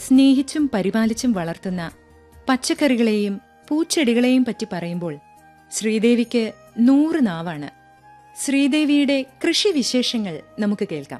സ്നേഹിച്ചും പരിപാലിച്ചും വളർത്തുന്ന പച്ചക്കറികളെയും പൂച്ചെടികളെയും പറ്റി പറയുമ്പോൾ ശ്രീദേവിക്ക് നൂറ് നാവാണ് ശ്രീദേവിയുടെ കൃഷി വിശേഷങ്ങൾ നമുക്ക് കേൾക്കാം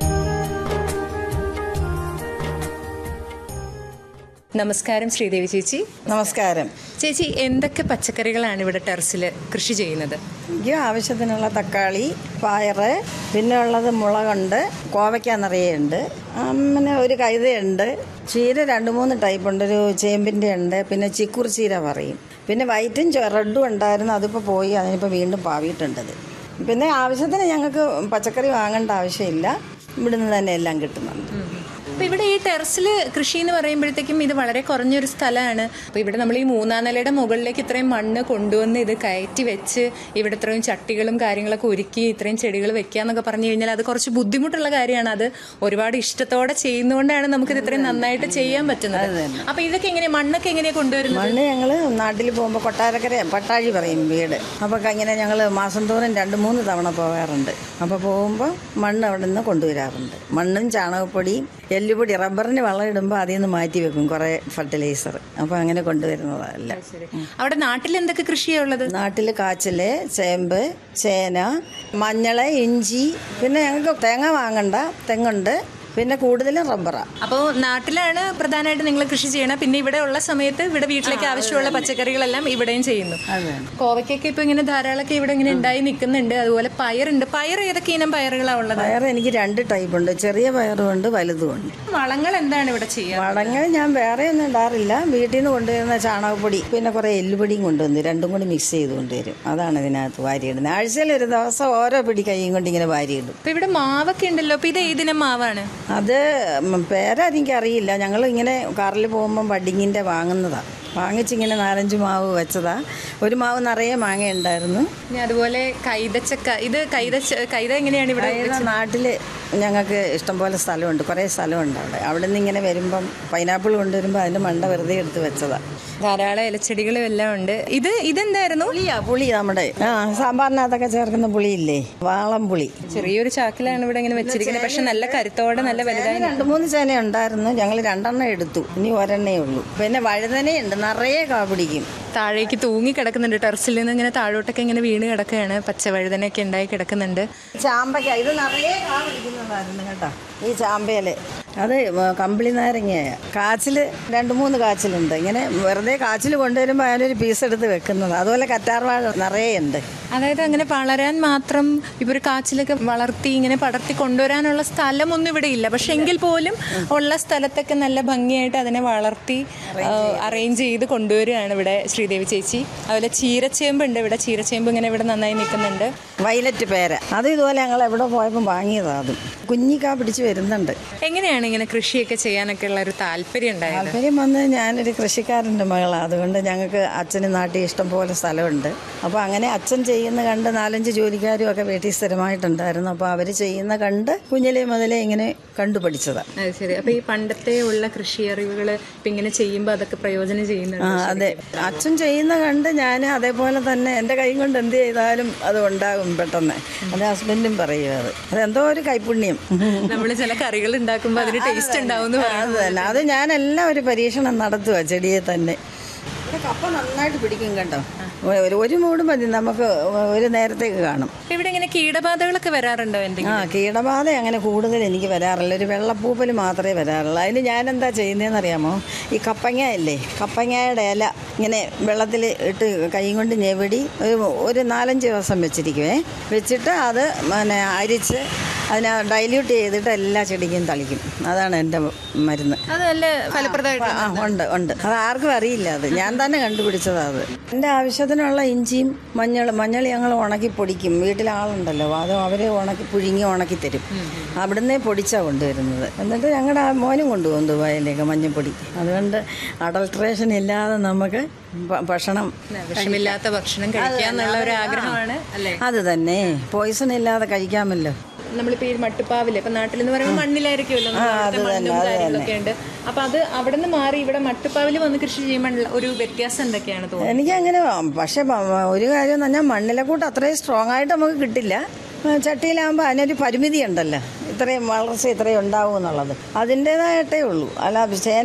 നമസ്കാരം ശ്രീദേവി ചേച്ചി നമസ്കാരം ചേച്ചി എന്തൊക്കെ പച്ചക്കറികളാണ് ഇവിടെ ടെറസിൽ കൃഷി ചെയ്യുന്നത് എനിക്ക് ആവശ്യത്തിനുള്ള തക്കാളി പയറ് പിന്നെ ഉള്ളത് മുളകുണ്ട് കോവയ്ക്ക നിറയുണ്ട് അങ്ങനെ ഒരു കൈതയുണ്ട് ചീര രണ്ട് മൂന്ന് ടൈപ്പ് ഉണ്ട് ഒരു ചേമ്പിൻ്റെ ഉണ്ട് പിന്നെ ചിക്കുർ ചീര പറയും പിന്നെ വൈറ്റും ചെ- റെഡും ഉണ്ടായിരുന്നു അതിപ്പോൾ പോയി അതിനിപ്പോൾ വീണ്ടും പാവിയിട്ടുണ്ടത് പിന്നെ ആവശ്യത്തിന് ഞങ്ങൾക്ക് പച്ചക്കറി വാങ്ങേണ്ട ആവശ്യമില്ല ഇവിടുന്ന് തന്നെ എല്ലാം കിട്ടുന്നുണ്ട് അപ്പൊ ഇവിടെ ഈ ടെറസിൽ കൃഷി എന്ന് പറയുമ്പോഴത്തേക്കും ഇത് വളരെ കുറഞ്ഞൊരു സ്ഥലമാണ് അപ്പൊ ഇവിടെ നമ്മൾ ഈ മൂന്നാം നിലയുടെ മുകളിലേക്ക് ഇത്രയും മണ്ണ് കൊണ്ടുവന്ന് ഇത് കയറ്റി വെച്ച് ഇവിടെ ഇത്രയും ചട്ടികളും കാര്യങ്ങളൊക്കെ ഒരുക്കി ഇത്രയും ചെടികൾ വെക്കുക എന്നൊക്കെ പറഞ്ഞു കഴിഞ്ഞാൽ അത് കുറച്ച് ബുദ്ധിമുട്ടുള്ള കാര്യമാണ് അത് ഒരുപാട് ഇഷ്ടത്തോടെ ചെയ്യുന്നതുകൊണ്ടാണ് നമുക്കിത് ഇത്രയും നന്നായിട്ട് ചെയ്യാൻ പറ്റുന്നത് അപ്പൊ ഇതൊക്കെ എങ്ങനെയാ മണ്ണൊക്കെ എങ്ങനെയാ കൊണ്ടുവരുന്നത് മണ്ണ് ഞങ്ങൾ നാട്ടിൽ പോകുമ്പോൾ കൊട്ടാരക്കര പട്ടാഴി പറയും വീട് അപ്പോൾ ഇങ്ങനെ ഞങ്ങൾ മാസം തോറും രണ്ട് മൂന്ന് തവണ പോകാറുണ്ട് അപ്പോൾ പോകുമ്പോൾ മണ്ണ് അവിടെ നിന്ന് കൊണ്ടുവരാറുണ്ട് മണ്ണും ചാണകപ്പൊടിയും എല്ലുപൊടി റബ്ബറിന് വളം ഇടുമ്പോൾ അതിൽ നിന്ന് മാറ്റി വെക്കും കുറേ ഫർട്ടിലൈസർ അപ്പോൾ അങ്ങനെ കൊണ്ടുവരുന്നതല്ല അവിടെ നാട്ടിൽ എന്തൊക്കെ കൃഷിയാ ഉള്ളത് നാട്ടിൽ കാച്ചില് ചേമ്പ് ചേന മഞ്ഞൾ ഇഞ്ചി പിന്നെ ഞങ്ങൾക്ക് തേങ്ങ വാങ്ങണ്ട തെങ്ങുണ്ട് പിന്നെ കൂടുതലും റബ്ബറാണ് അപ്പോൾ നാട്ടിലാണ് പ്രധാനമായിട്ട് നിങ്ങൾ കൃഷി ചെയ്യണം പിന്നെ ഇവിടെ ഉള്ള സമയത്ത് ഇവിടെ വീട്ടിലേക്ക് ആവശ്യമുള്ള പച്ചക്കറികളെല്ലാം ഇവിടെയും ചെയ്യുന്നു കോവയ്ക്കൊക്കെ ഇപ്പൊ ഇങ്ങനെ ധാരാളമൊക്കെ ഇവിടെ ഇങ്ങനെ ഉണ്ടായി നിൽക്കുന്നുണ്ട് അതുപോലെ പയറുണ്ട് പയർ ഏതൊക്കെ ഇനം പയറുകളാണ് ഉള്ളത് പയർ എനിക്ക് രണ്ട് ടൈപ്പ് ഉണ്ട് ചെറിയ പയറും ഉണ്ട് വലുതും ഉണ്ട് വളങ്ങൾ എന്താണ് ഇവിടെ ചെയ്യുക വളങ്ങൾ ഞാൻ വേറെ ഒന്നും ഇടാറില്ല വീട്ടിൽ നിന്ന് കൊണ്ടുവരുന്ന ചാണകപ്പൊടി പിന്നെ കുറേ എല്ലുപൊടിയും കൊണ്ടുവന്ന് രണ്ടും കൂടി മിക്സ് ചെയ്ത് കൊണ്ടുവരും അതാണ് ഇതിനകത്ത് വാരിയിടുന്നത് ആഴ്ചയിൽ ഒരു ദിവസം ഓരോ പിടി കൈയും കൊണ്ട് ഇങ്ങനെ വാരിയിടും അപ്പൊ ഇവിടെ മാവൊക്കെ ഉണ്ടല്ലോ അപ്പൊ ഇത് ഏതിനം മാവാണ് അത് ഉം, പേരെനിക്കറിയില്ല ഞങ്ങൾ ഇങ്ങനെ കാറിൽ പോകുമ്പം ബഡിങ്ങിൻ്റെ വാങ്ങുന്നതാണ് വാങ്ങിച്ചിങ്ങനെ നാലഞ്ച് മാവ് വെച്ചതാ ഒരു മാവ് നിറയെ മാങ്ങ ഉണ്ടായിരുന്നു പിന്നെ അതുപോലെ കൈതച്ചക്ക ഇത് കൈത കൈത എങ്ങനെയാണ് ഇവിടെ നാട്ടിൽ ഞങ്ങൾക്ക് ഇഷ്ടംപോലെ സ്ഥലമുണ്ട് കുറേ സ്ഥലമുണ്ട് അവിടെ അവിടെ നിന്ന് ഇങ്ങനെ വരുമ്പം പൈനാപ്പിൾ കൊണ്ടുവരുമ്പോൾ അതിൻ്റെ മണ്ട വെറുതെ എടുത്ത് വെച്ചതാ ധാരാളം ഇലച്ചെടികളും എല്ലാം ഉണ്ട് ഇത് ഇതെന്തായിരുന്നു പുളിയാ പുളി നമ്മുടെ ആ സാമ്പാറിനകത്തൊക്കെ ചേർക്കുന്ന പുളിയില്ലേ വാളം പുളി ചെറിയൊരു ചാക്കിലാണ് ഇവിടെ ഇങ്ങനെ വെച്ചിരിക്കുന്നത് പക്ഷെ നല്ല കരുത്തോടെ നല്ല വലുതായി രണ്ട് മൂന്ന് ചേന ഉണ്ടായിരുന്നു ഞങ്ങൾ രണ്ടെണ്ണം എടുത്തു ഇനി ഒരെണ്ണേ ഉള്ളൂ പിന്നെ വഴുതനയുണ്ട് നിറയെ കാ പിടിക്കും താഴേക്ക് തൂങ്ങി കിടക്കുന്നുണ്ട് ടെറസിൽ നിന്ന് ഇങ്ങനെ താഴോട്ടൊക്കെ ഇങ്ങനെ വീണ് കിടക്കുകയാണ് പച്ചവഴുതനൊക്കെ ഉണ്ടായി കിടക്കുന്നുണ്ട് ചാമ്പയ്ക്ക ഇത് നിറയെ കാ പിടിക്കുന്നതായിരുന്നു കേട്ടോ ഈ ചാമ്പയില് അത് കമ്പിളി നാരങ്ങയായ കാച്ചിൽ രണ്ട് മൂന്ന് കാച്ചിലുണ്ട് ഇങ്ങനെ വെറുതെ കാച്ചിൽ കൊണ്ടുവരുമ്പോൾ അതിനൊരു പീസ് എടുത്ത് വെക്കുന്നത് അതുപോലെ കറ്റാർവാഴ നിറയെ ഉണ്ട് അതായത് അങ്ങനെ വളരാൻ മാത്രം ഇപ്പൊ ഒരു കാച്ചിലൊക്കെ വളർത്തി ഇങ്ങനെ പടർത്തി കൊണ്ടുവരാനുള്ള സ്ഥലമൊന്നും ഇവിടെ ഇല്ല പക്ഷെ എങ്കിൽ പോലും ഉള്ള സ്ഥലത്തൊക്കെ നല്ല ഭംഗിയായിട്ട് അതിനെ വളർത്തി അറേഞ്ച് ചെയ്ത് കൊണ്ടുവരികയാണ് ഇവിടെ ശ്രീദേവി ചേച്ചി അതുപോലെ ചീരച്ചേമ്പ് ഉണ്ട് ഇവിടെ ചീരച്ചേമ്പ് ഇങ്ങനെ ഇവിടെ നന്നായി നിൽക്കുന്നുണ്ട് വയലറ്റ് പേര അത് ഇതുപോലെ ഞങ്ങൾ എവിടെ പോയപ്പോൾ വാങ്ങിയതാണ് അതും കുഞ്ഞിക്കാ പിടിച്ച് വരുന്നുണ്ട് എങ്ങനെയാണ് ഇങ്ങനെ കൃഷിയൊക്കെ ചെയ്യാനൊക്കെ ഉള്ള ഒരു താല്പര്യം ഉണ്ടായത് താല്പര്യം വന്ന് ഞാനൊരു കൃഷിക്കാരൻ്റെ മകളാണ് അതുകൊണ്ട് ഞങ്ങൾക്ക് അച്ഛന് നാട്ടിൽ ഇഷ്ടം പോലെ സ്ഥലമുണ്ട് അപ്പോൾ അങ്ങനെ അച്ഛൻ ചെയ്യുന്ന കണ്ട് നാലഞ്ച് ജോലിക്കാരും ഒക്കെ വീട്ടിൽ സ്ഥിരമായിട്ടുണ്ടായിരുന്നു അപ്പോൾ അവർ ചെയ്യുന്ന കണ്ട് കുഞ്ഞിലേ മുതലേ ഇങ്ങനെ കണ്ടു പഠിച്ചതാണ് അത് ശരി അപ്പൊ ഈ പണ്ടത്തെ ഉള്ള കൃഷി അറിവുകൾ ഇപ്പൊ ഇങ്ങനെ ചെയ്യുമ്പോൾ അതൊക്കെ പ്രയോജനം ആ ചെയ്യുന്നുണ്ട് അതെ അച്ഛൻ ചെയ്യുന്ന കണ്ട് ഞാൻ അതേപോലെ തന്നെ എൻ്റെ കൈ കൊണ്ട് എന്ത് ചെയ്താലും അത് ഉണ്ടാകും പെട്ടെന്ന് അത് ഹസ്ബൻഡും പറയും അത് അതെന്തോ ഒരു കൈപുണ്യം നമ്മൾ ചില കറികൾ ഉണ്ടാക്കുമ്പോൾ അതിന് ടേസ്റ്റ് ഉണ്ടാവും അത് തന്നെ അത് ഞാനെല്ലാം ഒരു പരീക്ഷണം നടത്തുക ചെടിയെ തന്നെ ഇവിടെ കപ്പ നന്നായിട്ട് പിടിക്കും കേട്ടോ ഒരു ഒരു മൂട് മതി നമുക്ക് ഒരു നേരത്തേക്ക് കാണും ഇവിടെ ഇങ്ങനെ കീടബാധകളൊക്കെ വരാറുണ്ടോ എന്തെങ്കിലും ആ കീടബാധ അങ്ങനെ കൂടുതൽ എനിക്ക് വരാറില്ല ഒരു വെള്ളപ്പൂപ്പൽ മാത്രമേ വരാറുള്ളൂ അതിന് ഞാനെന്താ ചെയ്യുന്നതെന്ന് അറിയാമോ ഈ കപ്പങ്ങ ഇല്ലേ കപ്പങ്ങയുടെ ഇല ഇങ്ങനെ വെള്ളത്തിൽ ഇട്ട് കൈ കൊണ്ട് ഞെവിടി ഒരു ഒരു നാലഞ്ച് ദിവസം വെച്ചിരിക്കുവേ വെച്ചിട്ട് അത് പിന്നെ അരിച്ച് അതിനെ ഡൈല്യൂട്ട് ചെയ്തിട്ട് എല്ലാ ചെടിക്കും തളിക്കും അതാണ് എൻ്റെ മരുന്ന് അത് നല്ല ഫലപ്രദമായിട്ട് ആ ഉണ്ട് ഉണ്ട് അത് ആർക്കും അറിയില്ല അത് ഞാൻ തന്നെ കണ്ടുപിടിച്ചതാ അത് എൻ്റെ ആവശ്യത്തിനുള്ള ഇഞ്ചിയും മഞ്ഞൾ മഞ്ഞൾ ഞങ്ങൾ ഉണക്കി പൊടിക്കും വീട്ടിൽ ആളുണ്ടല്ലോ അത് അവർ ഉണക്കി പുഴുങ്ങി ഉണക്കി തരും അവിടുന്ന് പൊടിച്ചാണ് കൊണ്ടുവരുന്നത് എന്നിട്ട് ഞങ്ങളുടെ ആ മോനും കൊണ്ടുപോകും ദുബായിലേക്ക് മഞ്ഞൾപ്പൊടി അതുകൊണ്ട് അഡൾട്രേഷൻ ഇല്ലാതെ നമുക്ക് ഭ- ഭക്ഷണം വിഷമില്ലാത്ത ഭക്ഷണം കഴിക്കാന്നുള്ള ഒരു ആഗ്രഹമാണ് അല്ലേ അത് തന്നെ പോയിസൺ ഇല്ലാതെ കഴിക്കാമല്ലോ നമ്മളിപ്പോ ഈ മട്ടുപ്പാവില് ഇപ്പൊ നാട്ടിൽ എന്ന് പറയുമ്പോൾ മണ്ണിലായിരിക്കുമല്ലോ നമ്മുടെ അവിടുത്തെ മണ്ണും കാര്യങ്ങളൊക്കെ ഉണ്ട് അപ്പൊ അത് അവിടെ നിന്ന് മാറി ഇവിടെ മട്ടുപ്പാവില് വന്ന് കൃഷി ചെയ്യുമ്പോൾ ഒരു വ്യത്യാസം എന്തൊക്കെയാണ് തോന്നുന്നത് എനിക്കങ്ങനെ പക്ഷെ മ- മ- ഒരു കാര്യം എന്ന് പറഞ്ഞാൽ മണ്ണിലെ കൂട്ട് അത്രയും സ്ട്രോങ് ആയിട്ട് നമുക്ക് കിട്ടില്ല ആ, ചട്ടിയിലാകുമ്പോൾ അതിനൊരു പരിമിതി ഉണ്ടല്ലോ ഇത്രയും വളർച്ച ഇത്രയും ഉണ്ടാവും എന്നുള്ളത് അതിൻ്റെതായിട്ടേ ഉള്ളൂ അല്ല ചേന